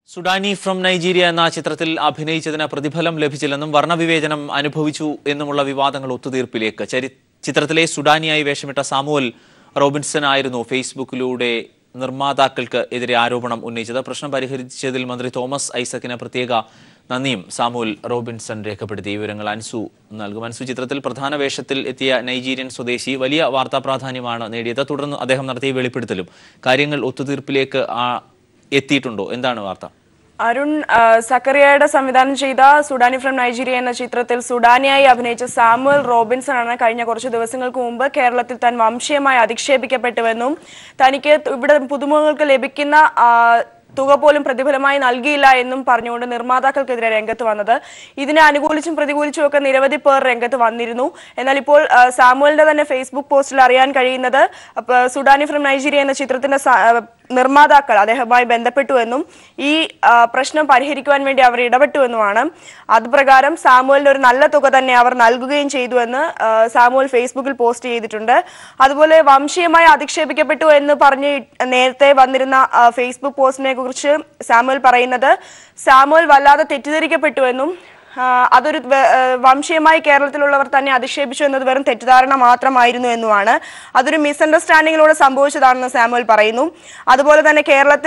Sudani from Nigeria എന്ന ചിത്രത്തിൽ അഭിനയിച്ചതിന് പ്രതിഫലം ലഭിച്ചില്ലെന്നും വർണ്ണവിവേചനം അനുഭവിച്ചു എന്നുമുള്ള വിവാദങ്ങൾ ഒത്തുതീർപ്പിലേക്ക് ചരി ചിത്രത്തിലെ സുഡാനിയായി വേഷമിട്ട സാമുവൽ റോബിൻസൺ ആയിരുന്നു ഫേസ്ബുക്കിലൂടെ നിർമ്മാതാക്കൾക്ക് എതിരെ ആരോപണം ഉന്നയിച്ചത് പ്രശ്നം പരിഹരിച്ചതിൽ മന്ത്രി തോമസ് ഐസക്കിന് പ്രത്യേക നന്ദിയും സാമുവൽ റോബിൻസൺ രേഖപ്പെടുത്തി ഈ വിവരങ്ങൾ അൻസു നൽകും അൻസു ചിത്രത്തിൽ പ്രധാന വേഷത്തിൽ എത്തിയ നൈജീരിയൻ സ്വദേശി വലിയ വാർത്താ പ്രാധാന്യമാണ് നേടിയത് തുടർന്ന് അദ്ദേഹം നടത്തിയ വെളിപ്പെടുത്തലും കാര്യങ്ങൾ ഒത്തുതീർപ്പിലേക്ക് ആ- എത്തിയിട്ടുണ്ടോ എന്താണ് വാർത്ത അരുൺ ആ, സക്കറിയയുടെ സംവിധാനം ചെയ്ത സുഡാനി ഫ്രം നൈജീരിയ എന്ന ചിത്രത്തിൽ സുഡാനിയായി അഭിനയിച്ച സാമുവൽ റോബിൻസൺ ആണ് കഴിഞ്ഞ കുറച്ച് ദിവസങ്ങൾക്ക് മുമ്പ് കേരളത്തിൽ താൻ വംശീയമായി അധിക്ഷേപിക്കപ്പെട്ടുവെന്നും തനിക്ക് ഇവിടെ പുതുമുഖങ്ങൾക്ക് ലഭിക്കുന്ന ആ, തുക പോലും പ്രതിഫലമായി നൽകിയില്ല എന്നും പറഞ്ഞുകൊണ്ട് നിർമ്മാതാക്കൾക്കെതിരെ രംഗത്ത് വന്നത് ഇതിനെ അനുകൂലിച്ചും പ്രതികൂലിച്ചും ഒക്കെ നിരവധി പേർ രംഗത്ത് വന്നിരുന്നു എന്നാൽ ഇപ്പോൾ ആ, സാമുവലിന്റെ തന്നെ ഫേസ്ബുക്ക് പോസ്റ്റിൽ അറിയാൻ കഴിയുന്നത് അപ്പൊ സുഡാനി ഫ്രം നൈജീരിയ എന്ന ചിത്രത്തിന്റെ സ- ആ, നിർമ്മാതാക്കൾ അദ്ദേഹവുമായി ബന്ധപ്പെട്ടു എന്നും ഈ ആ, പ്രശ്നം പരിഹരിക്കുവാൻ വേണ്ടി അവർ ഇടപെട്ടു എന്നുമാണ് അതുപ്രകാരം സാമുവലിന് ഒരു നല്ല തുക തന്നെ അവർ നൽകുകയും ചെയ്തു എന്ന് ആ, സാമുവൽ ഫേസ്ബുക്കിൽ പോസ്റ്റ് ചെയ്തിട്ടുണ്ട് അതുപോലെ വംശീയമായി അധിക്ഷേപിക്കപ്പെട്ടു എന്ന് പറഞ്ഞ് നേരത്തെ വന്നിരുന്ന ആ, ഫേസ്ബുക്ക് പോസ്റ്റിനെ കുറിച്ച് സാമുവൽ പറയുന്നത് സാമുവൽ വല്ലാതെ തെറ്റിദ്ധരിക്കപ്പെട്ടു എന്നും ആ, അതൊരു വ- ആ, വംശീയമായി കേരളത്തിലുള്ളവർ തന്നെ അധിക്ഷേപിച്ചു എന്നത് വെറും തെറ്റിദ്ധാരണ മാത്രമായിരുന്നു എന്നുമാണ് അതൊരു മിസ്അണ്ടർസ്റ്റാൻഡിങ്ങിലൂടെ സംഭവിച്ചതാണെന്ന് സാമുവൽ പറയുന്നു അതുപോലെ തന്നെ കേരളത്തിൽ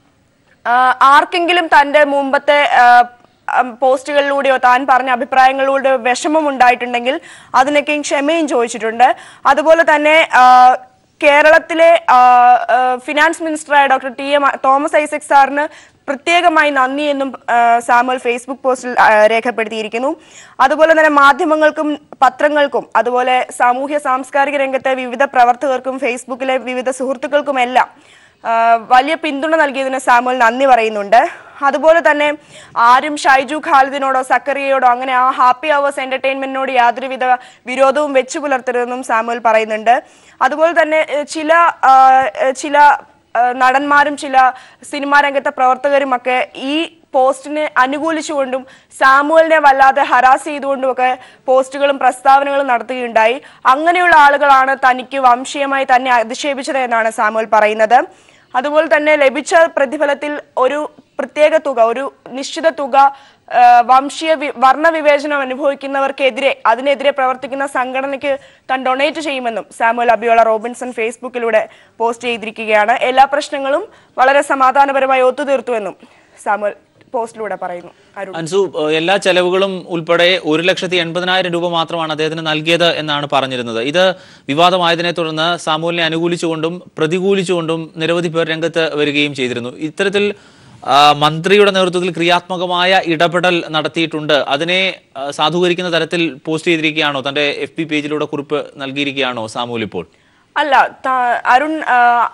ആ, ആർക്കെങ്കിലും തന്റെ മുമ്പത്തെ ആ, ഉം, പോസ്റ്റുകളിലൂടെയോ താൻ പറഞ്ഞ അഭിപ്രായങ്ങളിലൂടെ വിഷമം ഉണ്ടായിട്ടുണ്ടെങ്കിൽ അതിനൊക്കെയും ക്ഷമയും ചോദിച്ചിട്ടുണ്ട് അതുപോലെ തന്നെ ആ, കേരളത്തിലെ ആ, ആ, ഫിനാൻസ് മിനിസ്റ്ററായ doctor T M Thomas Isaac സാറിന് പ്രത്യേകമായി നന്ദി എന്നും ആ, സാമുവൽ ഫേസ്ബുക്ക് പോസ്റ്റിൽ ആ, രേഖപ്പെടുത്തിയിരിക്കുന്നു അതുപോലെ തന്നെ മാധ്യമങ്ങൾക്കും പത്രങ്ങൾക്കും അതുപോലെ സാമൂഹ്യ സാംസ്കാരിക രംഗത്തെ വിവിധ പ്രവർത്തകർക്കും ഫേസ്ബുക്കിലെ വിവിധ സുഹൃത്തുക്കൾക്കുമെല്ലാം ആ, വലിയ പിന്തുണ നൽകിയതിന് സാമുവൽ നന്ദി പറയുന്നുണ്ട് അതുപോലെ തന്നെ ആരും ഷൈജു ഖാലിദിനോടോ സക്കറിയയോടോ അങ്ങനെ ആ ഹാപ്പി അവേഴ്സ് എന്റർടൈൻമെന്റിനോട് യാതൊരുവിധ വിരോധവും വെച്ചു പുലർത്തരുതെന്നും സാമുവൽ പറയുന്നുണ്ട് അതുപോലെ തന്നെ ഏഹ്, ചില ആ, ഏഹ്, ചില ആ, നടന്മാരും ചില സിനിമാ രംഗത്തെ പ്രവർത്തകരുമൊക്കെ ഈ പോസ്റ്റിനെ അനുകൂലിച്ചുകൊണ്ടും സാമുവലിനെ വല്ലാതെ ഹരാസ് ചെയ്തുകൊണ്ടുമൊക്കെ പോസ്റ്റുകളും പ്രസ്താവനകളും നടത്തുകയുണ്ടായി അങ്ങനെയുള്ള ആളുകളാണ് തനിക്ക് വംശീയമായി തന്നെ അധിക്ഷേപിച്ചത് എന്നാണ് സാമുവൽ പറയുന്നത് അതുപോലെ തന്നെ ലഭിച്ച പ്രതിഫലത്തിൽ ഒരു പ്രത്യേക തുക ഒരു നിശ്ചിത തുക ആ, വംശീയ വി- വർണ്ണവിവേചനം അനുഭവിക്കുന്നവർക്കെതിരെ അതിനെതിരെ പ്രവർത്തിക്കുന്ന സംഘടനയ്ക്ക് താൻ ഡൊണേറ്റ് ചെയ്യുമെന്നും സാമുവൽ അബിയോള റോബിൻസൺ ഫേസ്ബുക്കിലൂടെ പോസ്റ്റ് ചെയ്തിരിക്കുകയാണ് എല്ലാ പ്രശ്നങ്ങളും വളരെ സമാധാനപരമായി ഒത്തുതീർത്തുവെന്നും സാമുവൽ പോസ്റ്റിലൂടെ പറയുന്നു അരുൺ അൻസു ഏഹ് എല്ലാ ചെലവുകളും ഉൾപ്പെടെ ഒരു ലക്ഷത്തി എൺപതിനായിരം രൂപ മാത്രമാണ് അദ്ദേഹത്തിന് നൽകിയത് എന്നാണ് പറഞ്ഞിരുന്നത് ഇത് വിവാദമായതിനെ തുടർന്ന് സാമൂലിനെ അനുകൂലിച്ചുകൊണ്ടും പ്രതികൂലിച്ചുകൊണ്ടും നിരവധി പേർ രംഗത്ത് വരികയും ചെയ്തിരുന്നു ഇത്തരത്തിൽ ആ, മന്ത്രിയുടെ നേതൃത്വത്തിൽ ക്രിയാത്മകമായ ഇടപെടൽ നടത്തിയിട്ടുണ്ട് അതിനെ ആ, സാധൂകരിക്കുന്ന തരത്തിൽ പോസ്റ്റ് ചെയ്തിരിക്കുകയാണോ തന്റെ എഫ് പി പേജിലൂടെ കുറിപ്പ് നൽകിയിരിക്കുകയാണോ സാമൂൽ ഇപ്പോൾ അല്ല ത- അരുൺ ആ,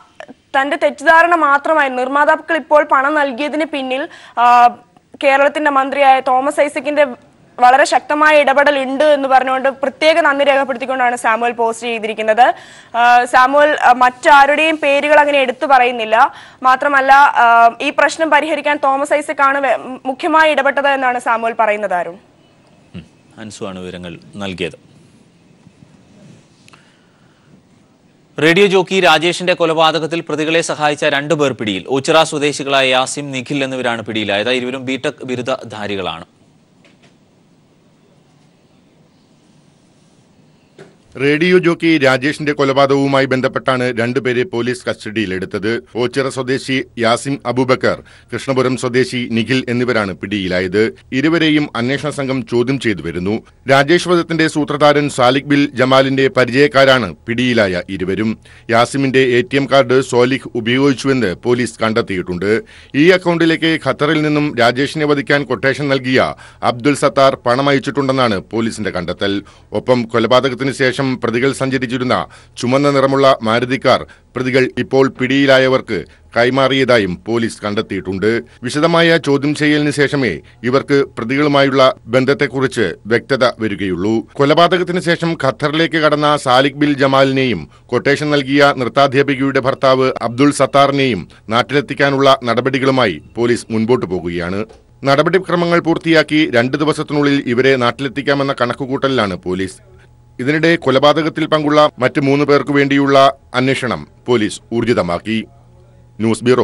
തന്റെ തെറ്റിദ്ധാരണ മാത്രമായി നിർമ്മാതാക്കൾ ഇപ്പോൾ പണം നൽകിയതിന് പിന്നിൽ ആ, കേരളത്തിന്റെ മന്ത്രിയായ തോമസ് ഐസക്കിന്റെ വളരെ ശക്തമായ ഇടപെടൽ ഉണ്ട് എന്ന് പറഞ്ഞുകൊണ്ട് പ്രത്യേക നന്ദി രേഖപ്പെടുത്തിക്കൊണ്ടാണ് സാമുവൽ പോസ്റ്റ് ചെയ്തിരിക്കുന്നത് ആ, സാമുവൽ ആ, മറ്റാരുടെയും പേരുകൾ അങ്ങനെ എടുത്തു പറയുന്നില്ല മാത്രമല്ല ആ, ഈ പ്രശ്നം പരിഹരിക്കാൻ തോമസ് ഐസക് ആണ് വെ- മുഖ്യമായി ഇടപെട്ടത് എന്നാണ് സാമുവൽ പറയുന്നത് അരുൺ ഉം. അൻസുവാണ് വിവരങ്ങൾ നൽകിയത് റേഡിയോ ജോക്കി രാജേഷിന്റെ കൊലപാതകത്തിൽ പ്രതികളെ സഹായിച്ച രണ്ടുപേർ പിടിയിൽ ഓച്ചിറ സ്വദേശികളായ യാസിം നിഖിൽ എന്നിവരാണ് പിടിയിലായത് ഇരുവരും ബിടെക് ബിരുദധാരികളാണ് റേഡിയോ ജോക്കി രാജേഷിന്റെ കൊലപാതകവുമായി ബന്ധപ്പെട്ടാണ് രണ്ടുപേരെ പോലീസ് കസ്റ്റഡിയിലെടുത്തത് ഓച്ചിറ സ്വദേശി യാസിം അബൂബക്കർ കൃഷ്ണപുരം സ്വദേശി നിഖിൽ എന്നിവരാണ് പിടിയിലായത് ഇരുവരെയും അന്വേഷണ സംഘം ചോദ്യം ചെയ്തു വരുന്നു രാജേഷ് വധത്തിന്റെ സൂത്രധാരൻ സാലിക് ബിൽ ജമാലിന്റെ പരിചയക്കാരാണ് പിടിയിലായ ഇരുവരും യാസിമിന്റെ A T M card Solih ഉപയോഗിച്ചുവെന്ന് പോലീസ് കണ്ടെത്തിയിട്ടുണ്ട് ഈ അക്കൗണ്ടിലേക്ക് ഖത്തറിൽ നിന്നും രാജേഷിനെ വധിക്കാൻ കൊട്ടേഷൻ നൽകിയ അബ്ദുൽ സത്താർ പണം അയച്ചിട്ടുണ്ടെന്നാണ് പോലീസിന്റെ കണ്ടെത്തൽ ഒപ്പം കൊലപാതകത്തിന് ശേഷം പ്രതികൾ സഞ്ചരിച്ചിരുന്ന ചുമന്ന നിറമുള്ള മാരുതി കാർ പ്രതികൾ ഇപ്പോൾ പിടിയിലായവർക്ക് കൈമാറിയതായും പോലീസ് കണ്ടെത്തിയിട്ടുണ്ട് വിശദമായ ചോദ്യം ചെയ്യലിന് ശേഷമേ ഇവർക്ക് പ്രതികളുമായുള്ള ബന്ധത്തെക്കുറിച്ച് വ്യക്തത വരികയുള്ളൂ കൊലപാതകത്തിന് ശേഷം ഖത്തറിലേക്ക് കടന്ന സാലിക് ബിൽ ജമാലിനെയും കൊട്ടേഷൻ നൽകിയ നൃത്താധ്യാപികയുടെ ഭർത്താവ് അബ്ദുൾ സത്താറിനെയും നാട്ടിലെത്തിക്കാനുള്ള നടപടികളുമായി പോലീസ് മുൻപോട്ടു പോകുകയാണ് നടപടിക്രമങ്ങൾ പൂർത്തിയാക്കി രണ്ട് ദിവസത്തിനുള്ളിൽ ഇവരെ നാട്ടിലെത്തിക്കാമെന്ന കണക്കുകൂട്ടലിലാണ് പോലീസ് ഇതിനിടെ കൊലപാതകത്തിൽ പങ്കുള്ള മറ്റ് മൂന്ന് പേർക്കു വേണ്ടിയുള്ള അന്വേഷണം പോലീസ് ഊർജിതമാക്കി ന്യൂസ് ബ്യൂറോ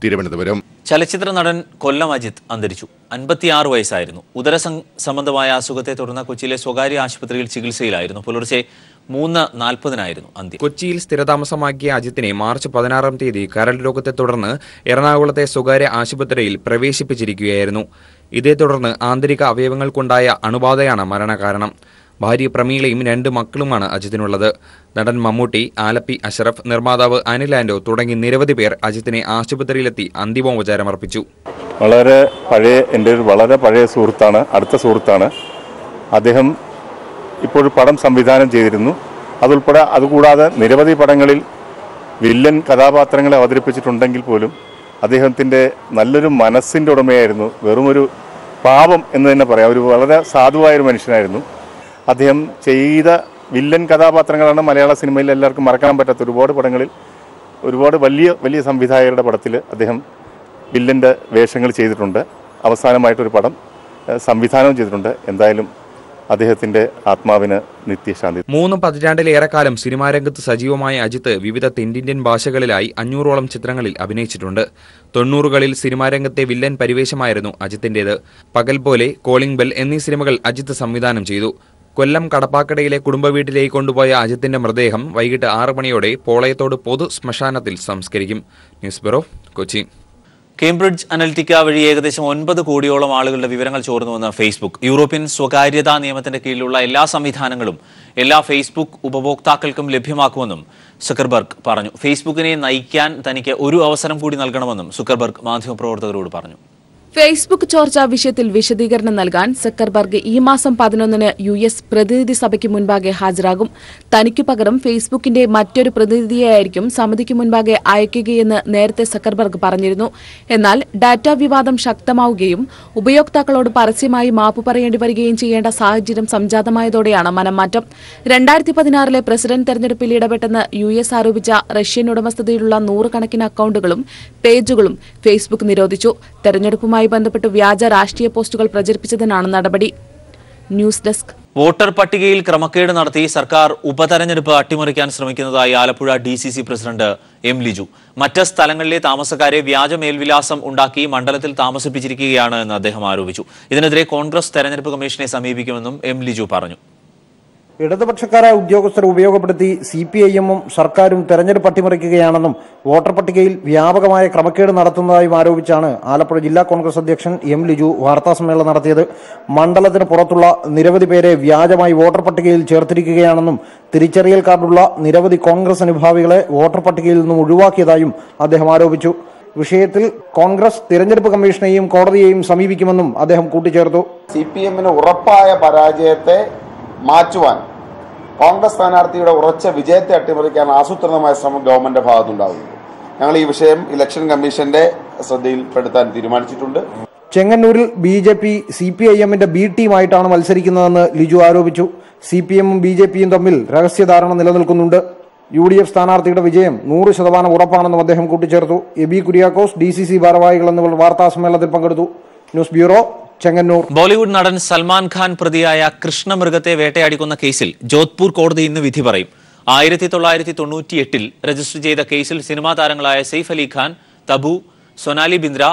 തിരുവനന്തപുരം ചലച്ചിത്ര നടൻ കൊല്ലം അജിത് അന്തരിച്ചു അൻപത്തിയാറ് വയസ്സായിരുന്നു ഉദര സം- സംബന്ധമായ അസുഖത്തെ തുടർന്ന് കൊച്ചിയിലെ സ്വകാര്യ ആശുപത്രിയിൽ ചികിത്സയിലായിരുന്നു പുലർച്ചെ മൂന്ന് നാൽപ്പതിനായിരുന്നു അന്ത്യം കൊച്ചിയിൽ സ്ഥിരതാമസമാക്കിയ അജിത്തിനെ മാർച്ച് പതിനാറാം തീയതി കരൾ രോഗത്തെ തുടർന്ന് എറണാകുളത്തെ സ്വകാര്യ ആശുപത്രിയിൽ പ്രവേശിപ്പിച്ചിരിക്കുകയായിരുന്നു ഇതേ തുടർന്ന് ആന്തരിക അവയവങ്ങൾക്കുണ്ടായ അണുബാധയാണ് മരണകാരണം ഭാര്യ പ്രമീളയും രണ്ട് മക്കളുമാണ് അജിത്തിനുള്ളത് നടൻ മമ്മൂട്ടി ആലപ്പി അഷറഫ് നിർമ്മാതാവ് അനിൽ ആൻഡോ തുടങ്ങി നിരവധി പേർ അജിത്തിനെ ആശുപത്രിയിലെത്തി അന്തിമോപചാരമർപ്പിച്ചു വളരെ പഴയ എൻ്റെ ഒരു വളരെ പഴയ സുഹൃത്താണ് അടുത്ത സുഹൃത്താണ് അദ്ദേഹം ഇപ്പോൾ ഒരു പടം സംവിധാനം ചെയ്തിരുന്നു അതുൾപ്പെടെ അതുകൂടാതെ നിരവധി പടങ്ങളിൽ വില്ലൻ കഥാപാത്രങ്ങളെ അവതരിപ്പിച്ചിട്ടുണ്ടെങ്കിൽ പോലും അദ്ദേഹത്തിൻ്റെ നല്ലൊരു മനസ്സിൻ്റെ ഉടമയായിരുന്നു വെറുമൊരു പാപം എന്ന് തന്നെ പറയാം ഒരു വളരെ സാധുവായ ഒരു മനുഷ്യനായിരുന്നു അദ്ദേഹം ചെയ്ത വില്ലൻ കഥാപാത്രങ്ങളാണ് മലയാള സിനിമയിൽ എല്ലാവർക്കും മറക്കാൻ പറ്റാത്ത ഒരുപാട് പടങ്ങളിൽ ഒരുപാട് വലിയ വലിയ സംവിധായകരുടെ പടത്തിൽ അദ്ദേഹം വില്ലൻ്റെ വേഷങ്ങൾ ചെയ്തിട്ടുണ്ട് അവസാനമായിട്ടൊരു പടം ഏഹ്, സംവിധാനവും ചെയ്തിട്ടുണ്ട് എന്തായാലും അദ്ദേഹത്തിൻ്റെ ആത്മാവിന് നിത്യശാന്തി മൂന്ന് പതിറ്റാണ്ടിലേറെക്കാലം സിനിമാ രംഗത്ത് സജീവമായ അജിത്ത് വിവിധ തെന്നിന്ത്യൻ ഭാഷകളിലായി അഞ്ഞൂറോളം ചിത്രങ്ങളിൽ അഭിനയിച്ചിട്ടുണ്ട് തൊണ്ണൂറുകളിൽ സിനിമാ രംഗത്തെ വില്ലൻ പരിവേഷമായിരുന്നു അജിത്തിന്റേത് പകൽ പോലെ കോളിംഗ് ബെൽ എന്നീ സിനിമകൾ അജിത്ത് സംവിധാനം ചെയ്തു കൊല്ലം കടപ്പാക്കടയിലെ കുടുംബ വീട്ടിലേക്ക് കൊണ്ടുപോയ അജിത്തിന്റെ മൃതദേഹം വൈകിട്ട് ആറ് മണിയോടെ പോളയത്തോട് പൊതു ശ്മശാനത്തിൽ സംസ്കരിക്കും news bureau Kochi Cambridge Analytica വഴി ഏകദേശം ഒൻപത് കോടിയോളം ആളുകളുടെ വിവരങ്ങൾ ചോർന്നുവെന്ന് ഫേസ്ബുക്ക് യൂറോപ്യൻ സ്വകാര്യതാ നിയമത്തിന്റെ കീഴിലുള്ള എല്ലാ സംവിധാനങ്ങളും എല്ലാ ഫേസ്ബുക്ക് ഉപഭോക്താക്കൾക്കും ലഭ്യമാക്കുമെന്നും സുക്കർബർഗ് പറഞ്ഞു ഫേസ്ബുക്കിനെ നയിക്കാൻ തനിക്ക് ഒരു അവസരം കൂടി നൽകണമെന്നും സുക്കർബർഗ് മാധ്യമപ്രവർത്തകരോട് പറഞ്ഞു ഫേസ്ബുക്ക് ചോർച്ച വിഷയത്തിൽ വിശദീകരണം നൽകാൻ സക്കർബർഗ് ഈ മാസം പതിനൊന്നിന് യു എസ് പ്രതിനിധി സഭയ്ക്ക് മുൻപാകെ ഹാജരാകും തനിക്കു പകരം ഫേസ്ബുക്കിന്റെ മറ്റൊരു പ്രതിനിധിയെയായിരിക്കും സമിതിക്ക് മുൻപാകെ അയക്കുകയെന്ന് നേരത്തെ സക്കർബർഗ് പറഞ്ഞിരുന്നു എന്നാൽ ഡാറ്റ വിവാദം ശക്തമാവുകയും ഉപയോക്താക്കളോട് പരസ്യമായി മാപ്പ് പറയേണ്ടി വരികയും ചെയ്യേണ്ട സാഹചര്യം സംജാതമായതോടെയാണ് മനംമാറ്റം രണ്ടായിരത്തി പതിനാറിലെ പ്രസിഡന്റ് തെരഞ്ഞെടുപ്പിൽ ഇടപെട്ടെന്ന് യു എസ് ആരോപിച്ച റഷ്യൻ ഉടമസ്ഥതയിലുള്ള നൂറുകണക്കിന് അക്കൌണ്ടുകളും പേജുകളും ഫേസ്ബുക്ക് നിരോധിച്ചു തെരഞ്ഞെടുപ്പുമായി ബന്ധപ്പെട്ട് വ്യാജ രാഷ്ട്രീയ പോസ്റ്റുകൾ പ്രചരിപ്പിച്ചതിനാണ് നടപടി ന്യൂസ് ഡെസ്ക് വോട്ടർ പട്ടികയിൽ ക്രമക്കേട് നടത്തി സർക്കാർ ഉപതെരഞ്ഞെടുപ്പ് അട്ടിമറിക്കാൻ ശ്രമിക്കുന്നതായി Alappuzha D C C president M Liju മറ്റ് സ്ഥലങ്ങളിലെ താമസക്കാരെ വ്യാജ മേൽവിലാസം ഉണ്ടാക്കി മണ്ഡലത്തിൽ താമസിപ്പിച്ചിരിക്കുകയാണ് എന്ന് അദ്ദേഹം ആരോപിച്ചു ഇതിനെതിരെ കോൺഗ്രസ് തെരഞ്ഞെടുപ്പ് കമ്മീഷനെ സമീപിക്കുമെന്നും എം ലിജു പറഞ്ഞു ഇടതുപക്ഷക്കാരായ ഉദ്യോഗസ്ഥരെ ഉപയോഗപ്പെടുത്തി സി പി ഐ എമ്മും സർക്കാരും തെരഞ്ഞെടുപ്പ് അട്ടിമറിക്കുകയാണെന്നും വോട്ടർ പട്ടികയിൽ വ്യാപകമായ ക്രമക്കേട് നടത്തുന്നതായും ആരോപിച്ചാണ് ആലപ്പുഴ ജില്ലാ കോൺഗ്രസ് അധ്യക്ഷൻ എം ലിജു വാർത്താസമ്മേളനം നടത്തിയത് മണ്ഡലത്തിന് പുറത്തുള്ള നിരവധി പേരെ വ്യാജമായി വോട്ടർ പട്ടികയിൽ ചേർത്തിരിക്കുകയാണെന്നും തിരിച്ചറിയൽ കാർഡുള്ള നിരവധി കോൺഗ്രസ് അനുഭാവികളെ വോട്ടർ പട്ടികയിൽ നിന്നും ഒഴിവാക്കിയതായും അദ്ദേഹം ആരോപിച്ചു വിഷയത്തിൽ കോൺഗ്രസ് തിരഞ്ഞെടുപ്പ് കമ്മീഷനെയും കോടതിയെയും സമീപിക്കുമെന്നും അദ്ദേഹം കൂട്ടിച്ചേർത്തു സി പി എമ്മിന് ഉറപ്പായ പരാജയത്തെ മാറ്റുവാൻ കോൺഗ്രസ് സ്ഥാനാർത്ഥിയുടെ ഉറച്ച വിജയത്തെ അട്ടിമറിക്കാൻ ആസൂത്രിതമായ ശ്രമം ഗവൺമെന്റ് ഭാഗത്തുണ്ടാകുന്നു ഞങ്ങൾ ഈ വിഷയം ഇലക്ഷൻ കമ്മീഷന്റെ ശ്രദ്ധയിൽപ്പെടുത്താൻ തീരുമാനിച്ചിട്ടുണ്ട് ചെങ്ങന്നൂരിൽ B J P C P I എമ്മിന്റെ ബി ടീമായിട്ടാണ് മത്സരിക്കുന്നതെന്ന് ലിജു ആരോപിച്ചു സി പി എമ്മും ബി ജെ പിയും തമ്മിൽ രഹസ്യധാരണ നിലനിൽക്കുന്നുണ്ട് യു ഡി എഫ് സ്ഥാനാർത്ഥിയുടെ വിജയം നൂറ് ശതമാനം ഉറപ്പാണെന്നും അദ്ദേഹം കൂട്ടിച്ചേർത്തു Abi Kuriakose D C C ഭാരവാഹികൾ എന്നിവർ വാർത്താസമ്മേളനത്തിൽ പങ്കെടുത്തു ന്യൂസ് ബ്യൂറോ ചെങ്ങന്നൂർ ബോളിവുഡ് നടൻ സൽമാൻ ഖാൻ പ്രതിയായ കൃഷ്ണമൃഗത്തെ വേട്ടയാടിക്കൊന്ന കേസിൽ ജോധ്പൂർ കോടതി ഇന്ന് വിധി പറയും ആയിരത്തി തൊള്ളായിരത്തി തൊണ്ണൂറ്റിയെട്ടിൽ രജിസ്റ്റർ ചെയ്ത കേസിൽ സിനിമാ താരങ്ങളായ സെയ്ഫ് അലി ഖാൻ തബു സൊനാലി ബിന്ദ്ര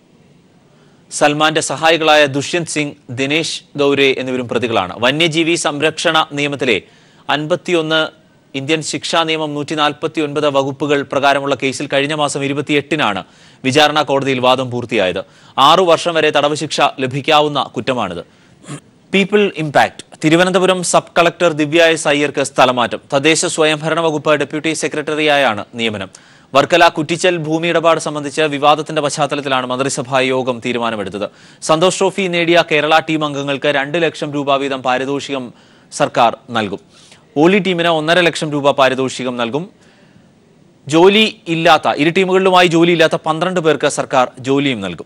സൽമാന്റെ സഹായികളായ ദുഷ്യന്ത് സിംഗ് ദിനേശ് ഗൌരെ എന്നിവരും പ്രതികളാണ് വന്യജീവി സംരക്ഷണ നിയമത്തിലെ അൻപത്തിയൊന്ന് ഇന്ത്യൻ ശിക്ഷാ നിയമം നൂറ്റി നാൽപ്പത്തി ഒൻപത് വകുപ്പുകൾ പ്രകാരമുള്ള കേസിൽ കഴിഞ്ഞ മാസം ഇരുപത്തിയെട്ടിനാണ് വിചാരണ കോടതിയിൽ വാദം പൂർത്തിയായത് ആറു വർഷം വരെ തടവ് ശിക്ഷ ലഭിക്കാവുന്ന കുറ്റമാണിത് people impact Thiruvananthapuram sub collector Divya S അയ്യർക്ക് സ്ഥലമാറ്റം തദ്ദേശ സ്വയംഭരണ വകുപ്പ് ഡെപ്യൂട്ടി സെക്രട്ടറിയായാണ് നിയമനം വർക്കല കുറ്റിച്ചൽ ഭൂമി ഇടപാട് സംബന്ധിച്ച് വിവാദത്തിന്റെ പശ്ചാത്തലത്തിലാണ് മന്ത്രിസഭാ യോഗം തീരുമാനമെടുത്തത് സന്തോഷ് ട്രോഫി നേടിയ കേരള ടീം അംഗങ്ങൾക്ക് രണ്ട് ലക്ഷം രൂപ വീതം പാരിതോഷികം സർക്കാർ നൽകും ഓലി ടീമിന് ഒന്നര ലക്ഷം രൂപ പാരിതോഷികം നൽകും ജോലി ഇല്ലാത്ത ഇരു ടീമുകളിലുമായി ജോലിയില്ലാത്ത പന്ത്രണ്ട് പേർക്ക് സർക്കാർ ജോലിയും നൽകും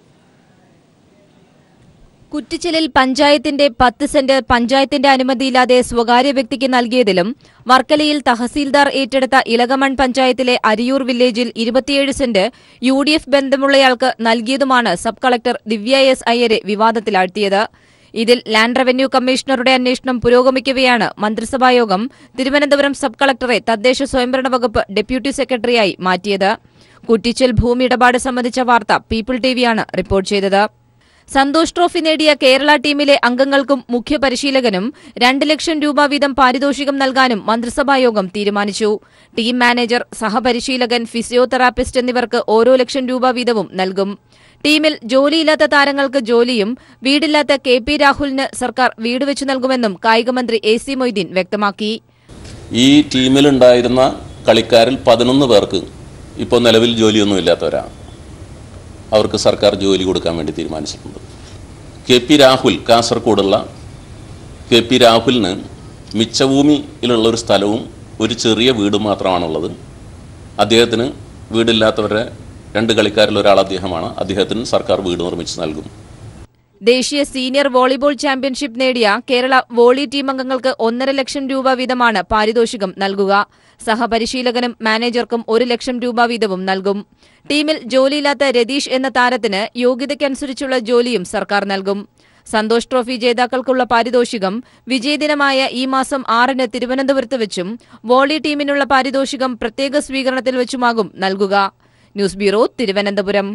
കുറ്റിച്ചിലിൽ പഞ്ചായത്തിന്റെ പത്ത് സെന്റ് പഞ്ചായത്തിന്റെ അനുമതിയില്ലാതെ സ്വകാര്യ വ്യക്തിക്ക് നൽകിയതിലും വർക്കലയിൽ തഹസീൽദാർ ഏറ്റെടുത്ത ഇലകമൺ പഞ്ചായത്തിലെ അരിയൂർ വില്ലേജിൽ ഇരുപത്തിയേഴ് സെന്റ് യു ഡി എഫ് ബന്ധമുള്ളയാൾക്ക് നൽകിയതുമാണ് സബ് കളക്ടർ ദിവ്യ എസ് അയ്യരെ വിവാദത്തിലാഴ്ത്തിയത് ഇതിൽ ലാൻഡ് റവന്യൂ കമ്മീഷണറുടെ അന്വേഷണം പുരോഗമിക്കവെയാണ് മന്ത്രിസഭായോഗം തിരുവനന്തപുരം സബ് കളക്ടറെ തദ്ദേശ സ്വയംഭരണ വകുപ്പ് ഡെപ്യൂട്ടി സെക്രട്ടറിയായി മാറ്റിയത് കുറ്റിച്ചൽ ഭൂമി ഇടപാട് സംബന്ധിച്ച വാർത്ത പീപ്പിൾ ടിവിയാണ് റിപ്പോർട്ട് ചെയ്തത് സന്തോഷ് ട്രോഫി നേടിയ കേരള ടീമിലെ അംഗങ്ങൾക്കും മുഖ്യ പരിശീലകനും രണ്ട് ലക്ഷം രൂപ വീതം പാരിതോഷികം നൽകാനും മന്ത്രിസഭായോഗം തീരുമാനിച്ചു ടീം മാനേജർ സഹപരിശീലകൻ ഫിസിയോതെറാപ്പിസ്റ്റ് എന്നിവർക്ക് ഓരോ ലക്ഷം രൂപ വീതവും നൽകും ടീമിൽ ജോലിയില്ലാത്ത താരങ്ങൾക്ക് ജോലിയും വീടില്ലാത്ത കെ പി രാഹുലിന് സർക്കാർ വീട് വെച്ചു നൽകുമെന്നും കായികമന്ത്രി എ സി മൊയ്തീൻ വ്യക്തമാക്കി ഈ ടീമിലുണ്ടായിരുന്ന കളിക്കാരിൽ പതിനൊന്ന് പേർക്ക് ഇപ്പോൾ നിലവിൽ ജോലിയൊന്നും ഇല്ലാത്തവരാണ് അവർക്ക് സർക്കാർ ജോലി കൊടുക്കാൻ വേണ്ടി തീരുമാനിച്ചിട്ടുണ്ട് കെ പി രാഹുൽ കാസർഗോഡുള്ള കെ പി രാഹുലിന് മിച്ചഭൂമിയിലുള്ള ഒരു സ്ഥലവും ഒരു ചെറിയ വീടും മാത്രമാണുള്ളത് അദ്ദേഹത്തിന് വീടില്ലാത്തവരുടെ രണ്ട് കളിക്കാരിൽ ഒരാൾ അദ്ദേഹമാണ് അദ്ദേഹത്തിന് സർക്കാർ വീട് നിർമ്മിച്ച് നൽകും ദേശീയ സീനിയർ വോളിബോൾ ചാമ്പ്യൻഷിപ്പ് നേടിയ കേരള വോളി ടീം അംഗങ്ങൾക്ക് ഒന്നര ലക്ഷം രൂപ വീതമാണ് പാരിതോഷികം നൽകുക സഹപരിശീലകനും മാനേജർക്കും ഒരു ലക്ഷം രൂപ വീതവും നൽകും ടീമിൽ ജോലിയില്ലാത്ത രതീഷ് എന്ന താരത്തിന് യോഗ്യതയ്ക്കനുസരിച്ചുള്ള ജോലിയും സർക്കാർ നൽകും സന്തോഷ് ട്രോഫി ജേതാക്കൾക്കുള്ള പാരിതോഷികം വിജയദിനമായ ഈ മാസം ആറിന് തിരുവനന്തപുരത്ത് വെച്ചും വോളി ടീമിനുള്ള പാരിതോഷികം പ്രത്യേക സ്വീകരണത്തിൽ വെച്ചുമാകും നൽകുക ന്യൂസ് ബ്യൂറോ തിരുവനന്തപുരം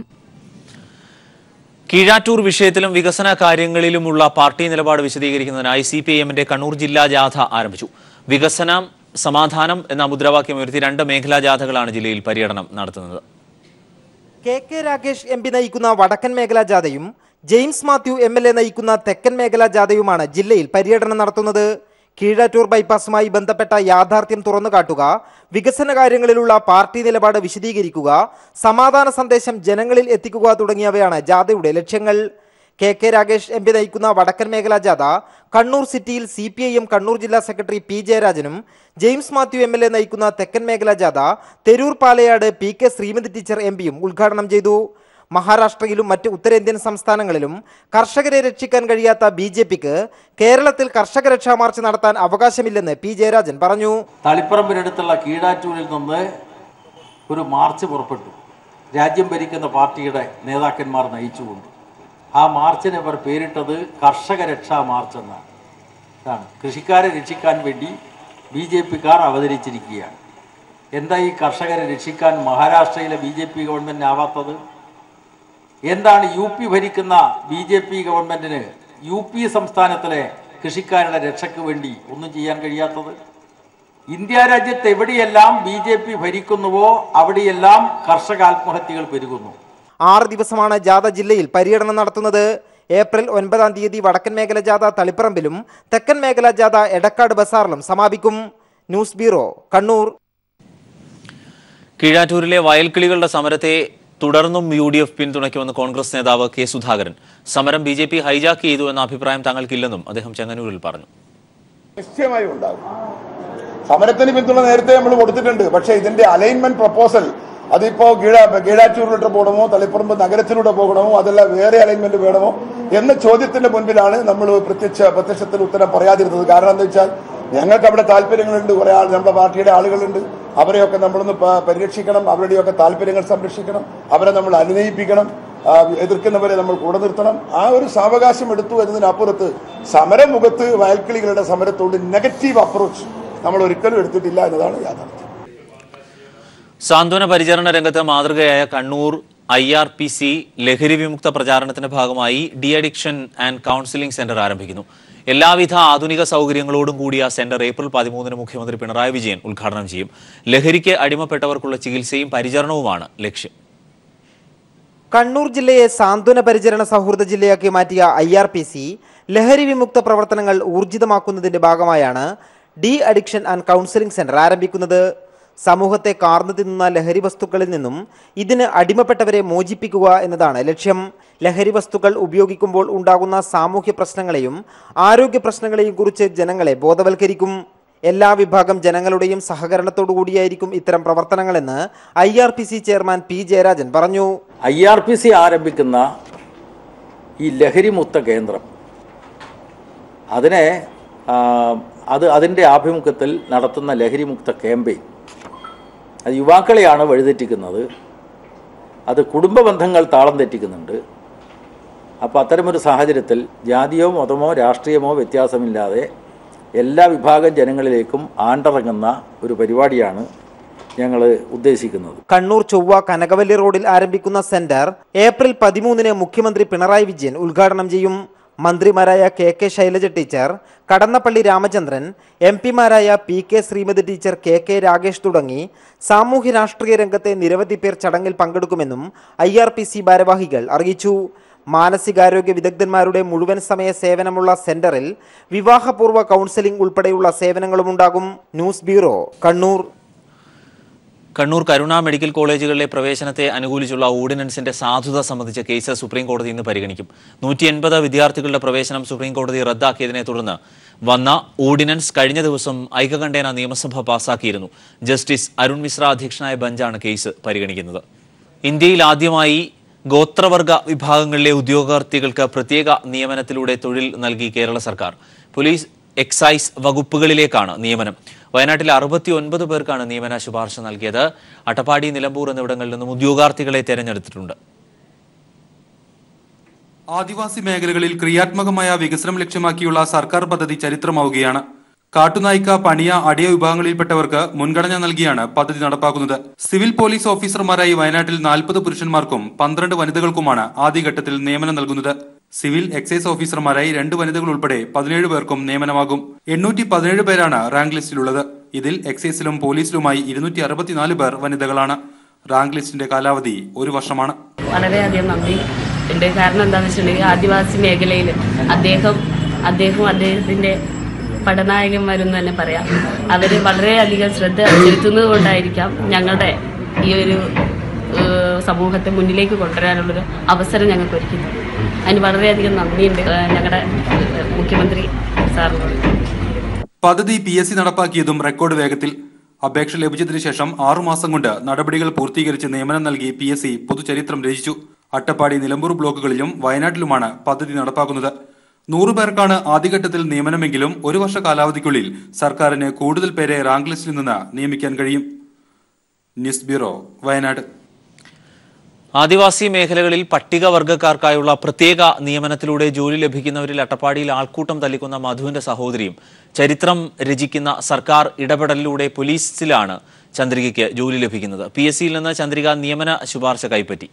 കീഴാറ്റൂർ വിഷയത്തിലും വികസന കാര്യങ്ങളിലുമുള്ള പാർട്ടി നിലപാട് വിശദീകരിക്കുന്നതിനായി സി പി ഐ എമ്മിന്റെ കണ്ണൂർ ജില്ലാ ജാഥ ആരംഭിച്ചു വികസനം സമാധാനം എന്ന മുദ്രാവാക്യം ഉയർത്തി രണ്ട് മേഖലാ ജാഥകളാണ് ജില്ലയിൽ പര്യടനം നടത്തുന്നത് K K Ragesh M P നയിക്കുന്ന വടക്കൻ മേഖലാ ജാഥയും James Mathew M L A നയിക്കുന്ന തെക്കൻ മേഖലാ ജാഥയുമാണ് ജില്ലയിൽ പര്യടനം നടത്തുന്നത് കീഴാറ്റൂർ ബൈപ്പാസുമായി ബന്ധപ്പെട്ട യാഥാർത്ഥ്യം തുറന്നു കാട്ടുക വികസന കാര്യങ്ങളിലുള്ള പാർട്ടി നിലപാട് വിശദീകരിക്കുക സമാധാന സന്ദേശം ജനങ്ങളിൽ എത്തിക്കുക തുടങ്ങിയവയാണ് ജാഥയുടെ ലക്ഷ്യങ്ങൾ K K Ragesh M P നയിക്കുന്ന വടക്കൻ മേഖലാ ജാഥ കണ്ണൂർ സിറ്റിയിൽ C P I M Kannur ജില്ലാ സെക്രട്ടറി പി ജയരാജനും James Mathew M L A നയിക്കുന്ന തെക്കൻ മേഖലാ ജാഥ Therur Palayad P K Sreemathi teacher M പിയും ഉദ്ഘാടനം ചെയ്തു മഹാരാഷ്ട്രയിലും മറ്റ് ഉത്തരേന്ത്യൻ സംസ്ഥാനങ്ങളിലും കർഷകരെ രക്ഷിക്കാൻ കഴിയാത്ത ബി ജെ പിക്ക് കേരളത്തിൽ കർഷക രക്ഷാ മാർച്ച് നടത്താൻ അവകാശമില്ലെന്ന് പി ജയരാജൻ പറഞ്ഞു തളിപ്പറമ്പിനടുത്തുള്ള കീഴാറ്റൂരിൽ നിന്ന് ഒരു മാർച്ച് പുറപ്പെട്ടു രാജ്യം ഭരിക്കുന്ന പാർട്ടിയുടെ നേതാക്കന്മാർ നയിച്ചുകൊണ്ട് ആ മാർച്ചിന് ഇവർ പേരിട്ടത് കർഷക രക്ഷാ മാർച്ച് എന്നാണ് ഇതാണ് കൃഷിക്കാരെ രക്ഷിക്കാൻ വേണ്ടി ബി ജെ പിക്കാർ അവതരിച്ചിരിക്കുകയാണ് എന്താ ഈ കർഷകരെ രക്ഷിക്കാൻ മഹാരാഷ്ട്രയിലെ ബി ജെ പി ഗവൺമെൻറ് ആവാത്തത് എന്താണ് യു പി ഭരിക്കുന്ന ബി ജെ പി ഗവൺമെൻറ്റിന് യു പി സംസ്ഥാനത്തിലെ കൃഷിക്കാരുടെ രക്ഷയ്ക്ക് വേണ്ടി ഒന്നും ചെയ്യാൻ കഴിയാത്തത് ഇന്ത്യ രാജ്യത്ത് എവിടെയെല്ലാം ബി ജെ പി ഭരിക്കുന്നുവോ അവിടെയെല്ലാം കർഷക ആത്മഹത്യകൾ പെരുകുന്നു ആറ് ദിവസമാണ് ജാഥ ജില്ലയിൽ പര്യടനം നടത്തുന്നത് ഏപ്രിൽ ഒൻപതാം തീയതി വടക്കൻ മേഖല ജാഥ തളിപ്പറമ്പിലും തെക്കൻ മേഖല ജാഥ എടക്കാട് ബസാറിലും സമാപിക്കും ന്യൂസ് ബ്യൂറോ കണ്ണൂർ കീഴാറ്റൂരിലെ വയൽക്കിളികളുടെ സമരത്തെ തുടർന്നും യു ഡി എഫ് പിന്തുണയ്ക്കുമെന്ന് കോൺഗ്രസ് നേതാവ് കെ സുധാകരൻ സമരം ബി ജെ പി ഹൈജാക്ക് ചെയ്തു എന്ന അഭിപ്രായം തങ്ങൾക്കില്ലെന്നും അദ്ദേഹം ചെങ്ങന്നൂരിൽ പറഞ്ഞു നിശ്ചയമായും ഉണ്ടാകും സമരത്തിന് പിന്തുണ നേരത്തെ നമ്മൾ കൊടുത്തിട്ടുണ്ട് പക്ഷേ ഇതിന്റെ അലൈൻമെന്റ് പ്രപ്പോസൽ അതിപ്പോ കീഴ കീഴാറ്റൂരിലോട്ട് പോകണമോ തളിപ്പറമ്പ് നഗരത്തിലൂടെ പോകണമോ അതല്ല വേറെ അലൈൻമെന്റ് വേണമോ എന്ന ചോദ്യത്തിന്റെ മുൻപിലാണ് നമ്മൾ പ്രത്യക്ഷ പ്രത്യക്ഷത്തിൽ ഉത്തരം പറയാതിരുന്നത് കാരണം എന്താ വെച്ചാൽ ഞങ്ങൾക്ക് അവിടെ താല്പര്യങ്ങളുണ്ട് കുറെ ആൾ നമ്മുടെ പാർട്ടിയുടെ ആളുകളുണ്ട് അവരെയൊക്കെ നമ്മളൊന്ന് പ- പരിരക്ഷിക്കണം അവരുടെയൊക്കെ താല്പര്യങ്ങൾ സംരക്ഷിക്കണം അവരെ നമ്മൾ അനുനയിപ്പിക്കണം ആ, എതിർക്കുന്നവരെ നമ്മൾ കൂടെ നിർത്തണം ആ ഒരു സാവകാശം എടുത്തു എന്നതിനപ്പുറത്ത് സമരമുഖത്ത് വയൽക്കിളികളുടെ സമരത്തോട് നെഗറ്റീവ് അപ്രോച്ച് നമ്മൾ ഒരിക്കലും എടുത്തിട്ടില്ല എന്നതാണ് യാഥാർത്ഥ്യം സാന്ത്വന പരിചരണ രംഗത്ത് മാതൃകയായ Kannur I R P C ലഹരി വിമുക്ത പ്രചാരണത്തിന്റെ ഭാഗമായി de addiction and counselling centre ആരംഭിക്കുന്നു എല്ലാവിധ ആധുനിക സൗകര്യങ്ങളോടും കൂടിയ സെന്റർ ഏപ്രിൽ പതിമൂന്നിന് മുഖ്യമന്ത്രി പിണറായി വിജയൻ ഉദ്ഘാടനം ചെയ്യും ലഹരിക്ക് അടിമപ്പെട്ടവർക്കുള്ള ചികിത്സയും പരിചരണവുമാണ് ലക്ഷ്യം കണ്ണൂർ ജില്ലയെ സാന്ത്വന പരിചരണ സൗഹൃദ ജില്ലയാക്കി മാറ്റിയ ഐ ആർ പി സി ലഹരി വിമുക്ത പ്രവർത്തനങ്ങൾ ഊർജിതമാക്കുന്നതിന്റെ ഭാഗമായാണ് de addiction and counselling centre ആരംഭിക്കുന്നത് സമൂഹത്തെ കാർന്നു തിന്നുന്ന ലഹരി വസ്തുക്കളിൽ നിന്നും ഇതിന് അടിമപ്പെട്ടവരെ മോചിപ്പിക്കുക എന്നതാണ് ലക്ഷ്യം ലഹരി വസ്തുക്കൾ ഉപയോഗിക്കുമ്പോൾ ഉണ്ടാകുന്ന സാമൂഹ്യ പ്രശ്നങ്ങളെയും ആരോഗ്യ പ്രശ്നങ്ങളെയും കുറിച്ച് ജനങ്ങളെ ബോധവൽക്കരിക്കും എല്ലാ വിഭാഗം ജനങ്ങളുടെയും സഹകരണത്തോടു കൂടിയായിരിക്കും ഇത്തരം പ്രവർത്തനങ്ങളെന്ന് I R P C chairman P Jayarajan പറഞ്ഞു ഐ ആർ പി സി ആരംഭിക്കുന്ന ഈ ലഹരിമുക്ത കേന്ദ്രം അതിനെ ആ, അത് അതിൻ്റെ ആഭിമുഖ്യത്തിൽ നടത്തുന്ന ലഹരിമുക്ത ക്യാമ്പയിൻ അത് യുവാക്കളെയാണ് വഴിതെറ്റിക്കുന്നത് അത് കുടുംബ ബന്ധങ്ങൾ താളം തെറ്റിക്കുന്നുണ്ട് അപ്പോൾ അത്തരമൊരു സാഹചര്യത്തിൽ ജാതിയോ മതമോ രാഷ്ട്രീയമോ വ്യത്യാസമില്ലാതെ എല്ലാ വിഭാഗം ജനങ്ങളിലേക്കും ആണ്ടിറങ്ങുന്ന ഒരു പരിപാടിയാണ് ഞങ്ങൾ ഉദ്ദേശിക്കുന്നത് കണ്ണൂർ ചൊവ്വ കനകവല്ലി റോഡിൽ ആരംഭിക്കുന്ന സെന്റർ ഏപ്രിൽ പതിമൂന്നിന് മുഖ്യമന്ത്രി പിണറായി വിജയൻ ഉദ്ഘാടനം ചെയ്യും മന്ത്രിമാരായ K K Shailaja teacher Kadannappally Ramachandran M പിമാരായ P K Sreemathi teacher K K Ragesh തുടങ്ങി സാമൂഹ്യ രാഷ്ട്രീയ രംഗത്തെ നിരവധി പേർ ചടങ്ങിൽ പങ്കെടുക്കുമെന്നും ഐ ആർ പി സി ഭാരവാഹികൾ അറിയിച്ചു മാനസികാരോഗ്യ വിദഗ്ധന്മാരുടെ മുഴുവൻ സമയ സേവനമുള്ള സെന്ററിൽ വിവാഹപൂർവ്വ കൗൺസിലിംഗ് ഉൾപ്പെടെയുള്ള സേവനങ്ങളുമുണ്ടാകും news bureau Kannur Kannur Karuna medical കോളേജുകളിലെ പ്രവേശനത്തെ അനുകൂലിച്ചുള്ള ഓർഡിനൻസിന്റെ സാധുത സംബന്ധിച്ച കേസ് സുപ്രീം കോടതി ഇന്ന് പരിഗണിക്കും നൂറ്റി എൺപത് വിദ്യാർത്ഥികളുടെ പ്രവേശനം സുപ്രീം കോടതി റദ്ദാക്കിയതിനെ തുടർന്ന് വന്ന ഓർഡിനൻസ് കഴിഞ്ഞ ദിവസം ഐകകണ്ഠേന നിയമസഭ പാസാക്കിയിരുന്നു ജസ്റ്റിസ് അരുൺ മിശ്ര അധ്യക്ഷനായ ബെഞ്ചാണ് കേസ് പരിഗണിക്കുന്നത് ഇന്ത്യയിൽ ആദ്യമായി ഗോത്രവർഗ വിഭാഗങ്ങളിലെ ഉദ്യോഗാർത്ഥികൾക്ക് പ്രത്യേക നിയമനത്തിലൂടെ തൊഴിൽ നൽകി കേരള സർക്കാർ പോലീസ് എക്സൈസ് വകുപ്പുകളിലേക്കാണ് നിയമനം വയനാട്ടിൽ അറുപത്തി ഒൻപത് പേർക്കാണ് നിയമന ശുപാർശ നൽകിയത് അട്ടപ്പാടി നിലമ്പൂർ എന്നിവിടങ്ങളിൽ നിന്നും ഉദ്യോഗാർത്ഥികളെ തെരഞ്ഞെടുത്തിട്ടുണ്ട് ആദിവാസി മേഖലകളിൽ ക്രിയാത്മകമായ വികസനം ലക്ഷ്യമാക്കിയുള്ള സർക്കാർ പദ്ധതി ചരിത്രമാവുകയാണ് കാട്ടുനായിക്ക പണിയ അടിയ വിഭാഗങ്ങളിൽപ്പെട്ടവർക്ക് മുൻഗണന നൽകിയാണ് പദ്ധതി നടപ്പാക്കുന്നത് സിവിൽ പോലീസ് ഓഫീസർമാരായി വയനാട്ടിൽ നാൽപ്പത് പുരുഷന്മാർക്കും പന്ത്രണ്ട് വനിതകൾക്കുമാണ് ആദ്യഘട്ടത്തിൽ നിയമനം നൽകുന്നത് സിവിൽ എക്സൈസ് ഓഫീസർമാരായി രണ്ട് വനിതകൾ ഉൾപ്പെടെ പതിനേഴ് പേർക്കും നിയമനമാകും എണ്ണൂറ്റി പതിനേഴ് പേരാണ് റാങ്ക് ലിസ്റ്റിലുള്ളത് ഇതിൽ എക്സൈസിലും പോലീസിലുമായി ഇരുന്നൂറ്റി അറുപത്തിനാല് പേർ വനിതകളാണ് റാങ്ക് ലിസ്റ്റിന്റെ കാലാവധി ഒരു വർഷമാണ് വളരെയധികം നന്ദി ഉണ്ട് കാരണം എന്താണെന്ന് വെച്ചിട്ടുണ്ടെങ്കിൽ ആദിവാസി മേഖലയിൽ അദ്ദേഹം അദ്ദേഹം അദ്ദേഹത്തിൻ്റെ പടനായകന്മാരെന്ന് തന്നെ പറയാം അവർ വളരെയധികം ശ്രദ്ധ ചെലുത്തുന്നത് കൊണ്ടായിരിക്കാം ഞങ്ങളുടെ ഈ ഒരു ഏഹ്, സമൂഹത്തെ മുന്നിലേക്ക് കൊണ്ടുവരാനുള്ളൊരു അവസരം ഞങ്ങൾക്ക് ഒരുക്കുന്നത് അതിന് വളരെയധികം നന്ദിയുണ്ട് ഏഹ്, ഞങ്ങളുടെ ഏഹ്, മുഖ്യമന്ത്രി സാറിനോട് പദ്ധതി പി എസ് സി നടപ്പാക്കിയതും റെക്കോർഡ് വേഗത്തിൽ അപേക്ഷ ലഭിച്ചതിനു ശേഷം ആറുമാസം കൊണ്ട് നടപടികൾ പൂർത്തീകരിച്ച് നിയമനം നൽകി പി എസ് സി പൊതുചരിത്രം രചിച്ചു അട്ടപ്പാടി നിലമ്പൂർ ബ്ലോക്കുകളിലും വയനാട്ടിലുമാണ് പദ്ധതി നടപ്പാക്കുന്നത് നൂറു പേർക്കാണ് ആദ്യഘട്ടത്തിൽ നിയമനമെങ്കിലും ഒരു വർഷ കാലാവധിക്കുള്ളിൽ സർക്കാരിന് കൂടുതൽ പേരെ റാങ്ക് ലിസ്റ്റിൽ നിന്ന് നിയമിക്കാൻ കഴിയും ന്യൂസ് ബ്യൂറോ വയനാട് ആദിവാസി മേഖലകളിൽ പട്ടികവർഗക്കാർക്കായുള്ള പ്രത്യേക നിയമനത്തിലൂടെ ജോലി ലഭിക്കുന്നവരിൽ അട്ടപ്പാടിയിൽ ആൾക്കൂട്ടം തല്ലിക്കുന്ന മധുവിന്റെ സഹോദരിയും ചരിത്രം രചിക്കുന്ന സർക്കാർ ഇടപെടലിലൂടെ പോലീസിലാണ് ചന്ദ്രികയ്ക്ക് ജോലി ലഭിക്കുന്നത് പി എസ് സിയിൽ നിന്ന് ചന്ദ്രിക നിയമന ശുപാർശ കൈപ്പറ്റി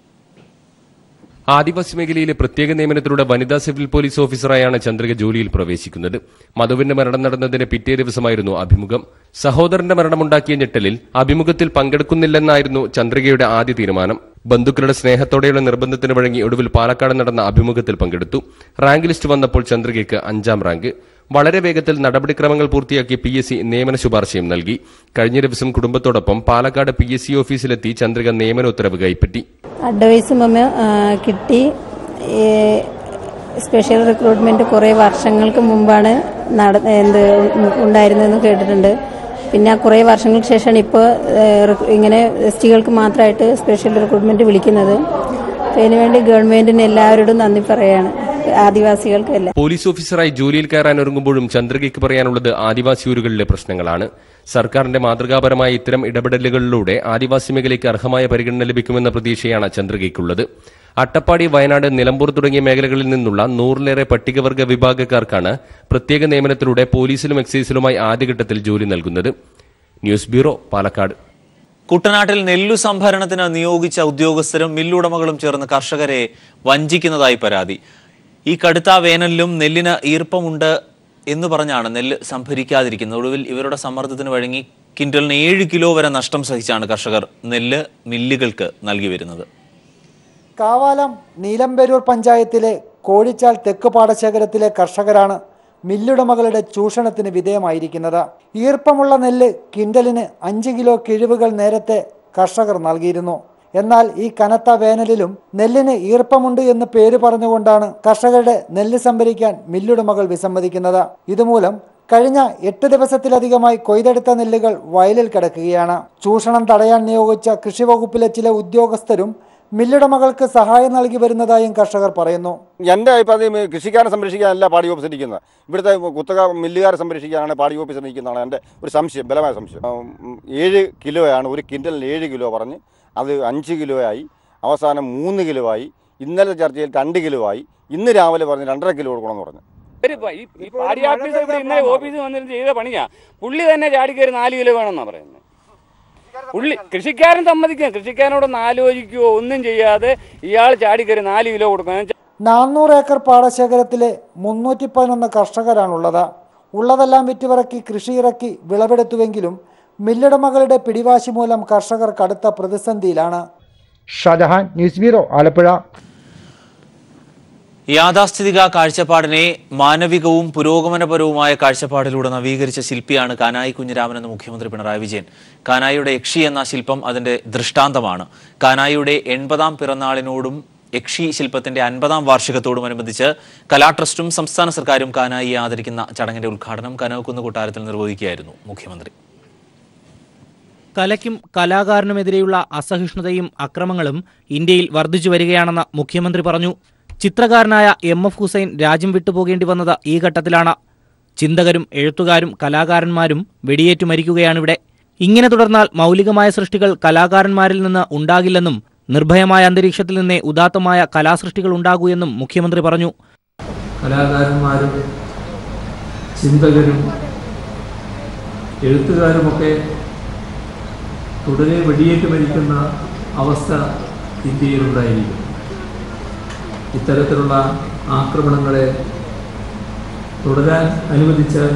ആദിവാസി മേഖലയിലെ പ്രത്യേക നിയമനത്തിലൂടെ വനിതാ സിവിൽ പോലീസ് ഓഫീസറായാണ് ചന്ദ്രിക ജോലിയിൽ പ്രവേശിക്കുന്നത് മധുവിന്റെ മരണം നടന്നതിന് പിറ്റേ ദിവസമായിരുന്നു അഭിമുഖം സഹോദരന്റെ മരണമുണ്ടാക്കിയ ഞെട്ടലിൽ അഭിമുഖത്തിൽ പങ്കെടുക്കുന്നില്ലെന്നായിരുന്നു ചന്ദ്രികയുടെ ആദ്യ തീരുമാനം ബന്ധുക്കളുടെ സ്നേഹത്തോടെയുള്ള നിർബന്ധത്തിന് വഴങ്ങി ഒടുവിൽ പാലക്കാട് നടന്ന അഭിമുഖത്തിൽ പങ്കെടുത്തു റാങ്ക് ലിസ്റ്റ് വന്നപ്പോൾ ചന്ദ്രികയ്ക്ക് അഞ്ചാം റാങ്ക് വളരെ വേഗത്തിൽ നടപടിക്രമങ്ങൾ പൂർത്തിയാക്കി പി എസ് സി നിയമന ശുപാർശയും നൽകി കഴിഞ്ഞ ദിവസം കുടുംബത്തോടൊപ്പം പാലക്കാട് പി എസ് സി ഓഫീസിലെത്തി ചന്ദ്രിക നിയമന ഉത്തരവ് കൈപ്പറ്റി അഡ്വൈസ് മമ്മ കിട്ടി ഈ സ്പെഷ്യൽ റിക്രൂട്ട്മെന്റ് കുറേ വർഷങ്ങൾക്ക് മുമ്പാണ് നട എന്ത് ഉണ്ടായിരുന്നതെന്ന് കേട്ടിട്ടുണ്ട് പിന്നെ കുറേ വർഷങ്ങൾക്ക് ശേഷമാണ് ഇപ്പോൾ ഇങ്ങനെ എസ് ടികൾക്ക് മാത്രമായിട്ട് സ്പെഷ്യൽ റിക്രൂട്ട്മെന്റ് വിളിക്കുന്നത് അപ്പോൾ ഇതിനുവേണ്ടി ഗവൺമെന്റിന് എല്ലാവരോടും നന്ദി പറയാണ് ആദിവാസികൾക്കെല്ലാം പോലീസ് ഓഫീസറായി ജോലിയിൽ കയറാൻ ഒരുങ്ങുമ്പോഴും ചന്ദ്രികയ്ക്ക് പറയാനുള്ളത് ആദിവാസി ഊരുകളിലെ പ്രശ്നങ്ങളാണ് സർക്കാരിന്റെ മാതൃകാപരമായ ഇത്തരം ഇടപെടലുകളിലൂടെ ആദിവാസി മേഖലയ്ക്ക് അർഹമായ പരിഗണന ലഭിക്കുമെന്ന പ്രതീക്ഷയാണ് ചന്ദ്രികയ്ക്കുള്ളത് അട്ടപ്പാടി വയനാട് നിലമ്പൂർ തുടങ്ങിയ മേഖലകളിൽ നിന്നുള്ള നൂറിലേറെ പട്ടികവർഗ വിഭാഗക്കാർക്കാണ് പ്രത്യേക നിയമനത്തിലൂടെ പോലീസിലും എക്സൈസിലുമായി ആദ്യഘട്ടത്തിൽ ജോലി നൽകുന്നത് ന്യൂസ് ബ്യൂറോ പാലക്കാട് കുട്ടനാട്ടിൽ നെല്ലു സംഭരണത്തിന് നിയോഗിച്ച ഉദ്യോഗസ്ഥരും മില്ലുടമകളും ചേർന്ന് കർഷകരെ വഞ്ചിക്കുന്നതായി പരാതി ഈ കടുത്ത വേനലിലും നെല്ലിന് ഈർപ്പമുണ്ട് എന്ന് പറഞ്ഞാണ് നെല്ല് സംഭരിക്കാതിരിക്കുന്നത് ഒടുവിൽ ഇവരുടെ സമ്മർദ്ദത്തിന് വഴങ്ങി കിൻഡലിന് ഏഴ് കിലോ വരെ നഷ്ടം സഹിച്ചാണ് കർഷകർ നെല്ല് മില്ലുകൾക്ക് നൽകി വരുന്നത് കാവാലം നീലമ്പേരൂർ പഞ്ചായത്തിലെ കോഴിച്ചാൽ തെക്ക് പാടശേഖരത്തിലെ കർഷകരാണ് മില്ലുടമകളുടെ ചൂഷണത്തിന് വിധേയമായിരിക്കുന്നത് ഈർപ്പമുള്ള നെല്ല് കിൻഡലിന് അഞ്ച് കിലോ കിഴിവുകൾ നേരത്തെ കർഷകർ നൽകിയിരുന്നു എന്നാൽ ഈ കനത്ത വേനലിലും നെല്ലിന് ഈർപ്പമുണ്ട് എന്ന് പേര് പറഞ്ഞുകൊണ്ടാണ് കർഷകരുടെ നെല്ല് സംഭരിക്കാൻ മില്ലുടമകൾ വിസമ്മതിക്കുന്നത് ഇതുമൂലം കഴിഞ്ഞ എട്ട് ദിവസത്തിലധികമായി കൊയ്തെടുത്ത നെല്ലുകൾ വയലിൽ കിടക്കുകയാണ് ചൂഷണം തടയാൻ നിയോഗിച്ച കൃഷിവകുപ്പിലെ ചില ഉദ്യോഗസ്ഥരും മില്ലുടമകൾക്ക് സഹായം നൽകി വരുന്നതായും കർഷകർ പറയുന്നു എൻ്റെ അഭിപ്രായം കൃഷിക്കാരെ സംരക്ഷിക്കാനല്ല പാടി ഓഫീസർ ഇരിക്കുന്നത് ഇവിടുത്തെ കുത്തക മില്ലുകാരെ സംരക്ഷിക്കാനാണ് പാടി ഓഫീസർ ഇരിക്കുന്നതാണ് എൻ്റെ ഒരു സംശയം ബലമായ സംശയം ഉം, ഏഴ് കിലോയാണ് ഒരു കിൻഡലിന് ഏഴ് കിലോ പറഞ്ഞ് അത് അഞ്ച് കിലോ ആയി അവസാനം മൂന്ന് കിലോ ആയി ഇന്നലെ ചർച്ചയിൽ രണ്ട് കിലോ ആയി ഇന്ന് രാവിലെ പറഞ്ഞ് രണ്ടര കിലോ കൊടുക്കണമെന്ന് പറഞ്ഞു ഒരു പ- ഈ ഈ പാടി ഓഫീസർ ഇവിടെ ഇന്നലെ ഓഫീസിൽ വന്നിട്ട് ചെയ്ത പണിയാ പുള്ളി തന്നെ ചാടിക്കയറി നാല് കിലോ വേണമെന്നാ പറയുന്നത് പുള്ളി കൃഷിക്കാരൻ സമ്മതിക്കും കൃഷിക്കാരനോടൊന്ന് ആലോചിക്കുകയോ ഒന്നും ചെയ്യാതെ ഇയാൾ ചാടിക്കറി നാല് കിലോ കൊടുക്കണം നാനൂറ് ഏക്കർ പാടശേഖരത്തിലെ മുന്നൂറ്റി പതിനൊന്ന് കർഷകരാണുള്ളത് ഉള്ളതെല്ലാം വിറ്റുപിറക്കി കൃഷി ഇറക്കി വിളവെടുത്തുവെങ്കിലും മില്ലുടമകളുടെ പിടിവാശി മൂലം കർഷകർ കടുത്ത പ്രതിസന്ധിയിലാണ് ഷാജഹാൻ ന്യൂസ് ബ്യൂറോ ആലപ്പുഴ യാഥാസ്ഥിതിക കാഴ്ചപ്പാടിനെ മാനവികവും പുരോഗമനപരവുമായ കാഴ്ചപ്പാടിലൂടെ നവീകരിച്ച ശില്പിയാണ് കാനായി കുഞ്ഞിരാമൻ എന്ന് മുഖ്യമന്ത്രി പിണറായി വിജയൻ കാനായിയുടെ യക്ഷി എന്ന ശില്പം അതിന്റെ ദൃഷ്ടാന്തമാണ് കാനായിയുടെ എൺപതാം പിറന്നാളിനോടും യക്ഷി ശില്പത്തിന്റെ അൻപതാം വാർഷികത്തോടുമനുബന്ധിച്ച് കലാ ട്രസ്റ്റും സംസ്ഥാന സർക്കാരും കാനായിയെ ആദരിക്കുന്ന ചടങ്ങിന്റെ ഉദ്ഘാടനം കനകക്കുന്ന് കൊട്ടാരത്തിൽ നിർവഹിക്കുകയായിരുന്നു മുഖ്യമന്ത്രി കലയ്ക്കും കലാകാരനുമെതിരെയുള്ള അസഹിഷ്ണുതയും അക്രമങ്ങളും ഇന്ത്യയിൽ വർദ്ധിച്ചു വരികയാണെന്ന് മുഖ്യമന്ത്രി പറഞ്ഞു ചിത്രകാരനായ എം എഫ് ഹുസൈൻ രാജ്യം വിട്ടുപോകേണ്ടി വന്നത് ഈ ഘട്ടത്തിലാണ് ചിന്തകരും എഴുത്തുകാരും കലാകാരന്മാരും വെടിയേറ്റു മരിക്കുകയാണിവിടെ ഇങ്ങനെ തുടർന്നാൽ മൗലികമായ സൃഷ്ടികൾ കലാകാരന്മാരിൽ നിന്ന് ഉണ്ടാകില്ലെന്നും നിർഭയമായ അന്തരീക്ഷത്തിൽ നിന്നേ ഉദാത്തമായ കലാസൃഷ്ടികൾ ഉണ്ടാകൂ എന്നും മുഖ്യമന്ത്രി പറഞ്ഞു കലാകാരന്മാരും ചിന്തകരും എഴുത്തുകാരുമൊക്കെ തുടരെ വെടിയേറ്റ് മരിക്കുന്ന അവസ്ഥ ഇന്ത്യയിലുണ്ടായിരിക്കും ഇത്തരത്തിലുള്ള ആക്രമണങ്ങളെ തുടരാൻ അനുവദിച്ചാൽ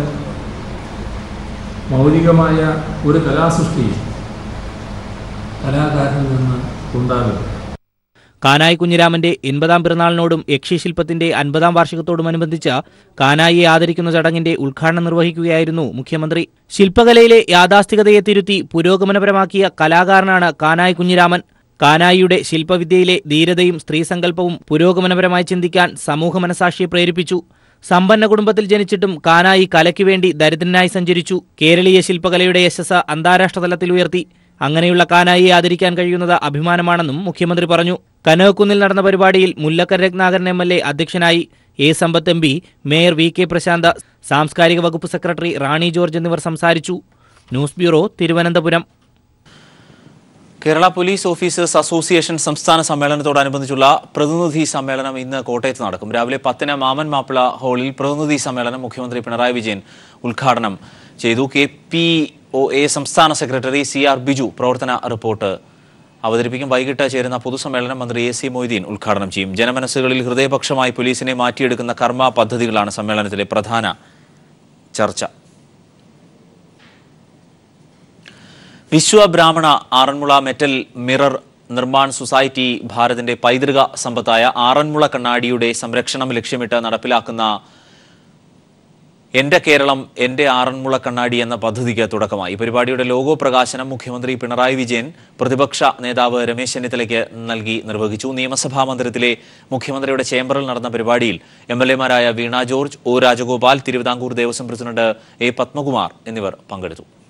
മൗലികമായ ഒരു കലാസൃഷ്ടി കലാകാരനിൽ നിന്ന് ഉണ്ടാകും കാനായി കുഞ്ഞിരാമന്റെ എൺപതാം പിറന്നാളിനോടും യക്ഷി ശില്പത്തിന്റെ അൻപതാം വാർഷികത്തോടുമനുബന്ധിച്ച് കാനായിയെ ആദരിക്കുന്ന ചടങ്ങിന്റെ ഉദ്ഘാടനം നിർവഹിക്കുകയായിരുന്നു മുഖ്യമന്ത്രി ശില്പകലയിലെ യാഥാസ്ഥികതയെ തിരുത്തി പുരോഗമനപരമാക്കിയ കലാകാരനാണ് കാനായി കുഞ്ഞിരാമൻ കാനായിയുടെ ശില്പവിദ്യയിലെ ധീരതയും സ്ത്രീസങ്കല്പവും പുരോഗമനപരമായി ചിന്തിക്കാൻ സമൂഹ മനസാക്ഷിയെ പ്രേരിപ്പിച്ചു സമ്പന്ന കുടുംബത്തിൽ ജനിച്ചിട്ടും കാനായി കലയ്ക്ക് വേണ്ടി ദരിദ്രനായി സഞ്ചരിച്ചു കേരളീയ ശില്പകലയുടെ യശസ് അന്താരാഷ്ട്ര തലത്തിൽ ഉയർത്തി അങ്ങനെയുള്ള കാനായിയെ ആദരിക്കാൻ കഴിയുന്നത് അഭിമാനമാണെന്നും മുഖ്യമന്ത്രി പറഞ്ഞു കനകക്കുന്നിൽ നടന്ന പരിപാടിയിൽ Mullakkara Ratnakaran M L A അധ്യക്ഷനായി A Sampath M P mayor V K Prashanth സാംസ്കാരിക വകുപ്പ് സെക്രട്ടറി റാണി ജോർജ് എന്നിവർ സംസാരിച്ചു news bureau Thiruvananthapuram Kerala police officers association സംസ്ഥാന സമ്മേളനത്തോടനുബന്ധിച്ചുള്ള പ്രതിനിധി സമ്മേളനം ഇന്ന് കോട്ടയത്ത് നടക്കും രാവിലെ പത്തിന് മാമൻ മാപ്പിള ഹാളിൽ പ്രതിനിധി സമ്മേളനം മുഖ്യമന്ത്രി പിണറായി വിജയൻ ഉദ്ഘാടനം ചെയ്തു കെ പി ഒ എ സംസ്ഥാന സെക്രട്ടറി സി ആർ ബിജു പ്രവർത്തന റിപ്പോർട്ട് അവതരിപ്പിക്കും വൈകിട്ട് ചേരുന്ന പൊതുസമ്മേളനം മന്ത്രി എ സി മൊയ്തീൻ ഉദ്ഘാടനം ചെയ്യും ജനമനസ്സുകളിൽ ഹൃദയപക്ഷമായി പോലീസിനെ മാറ്റിയെടുക്കുന്ന കർമ്മ പദ്ധതികളാണ് സമ്മേളനത്തിലെ പ്രധാന ചർച്ച Vishwabrahmana Aranmula metal mirror Nirman society ഭാരതിന്റെ പൈതൃക സമ്പത്തായ ആറന്മുള കണ്ണാടിയുടെ സംരക്ഷണം ലക്ഷ്യമിട്ട് നടപ്പിലാക്കുന്ന എന്റെ കേരളം എന്റെ ആറന്മുള കണ്ണാടി എന്ന പദ്ധതിക്ക് തുടക്കമായി പരിപാടിയുടെ ലോഗോ പ്രകാശനം മുഖ്യമന്ത്രി പിണറായി വിജയൻ പ്രതിപക്ഷ നേതാവ് രമേശ് ചെന്നിത്തലയ്ക്ക് നൽകി നിർവഹിച്ചു നിയമസഭാ മന്ദിരത്തിലെ മുഖ്യമന്ത്രിയുടെ ചേംബറിൽ നടന്ന പരിപാടിയിൽ എം എൽ എമാരായ Veena George O Rajagopal Thiruvithamkoor Devaswom president A Padmakumar എന്നിവർ പങ്കെടുത്തു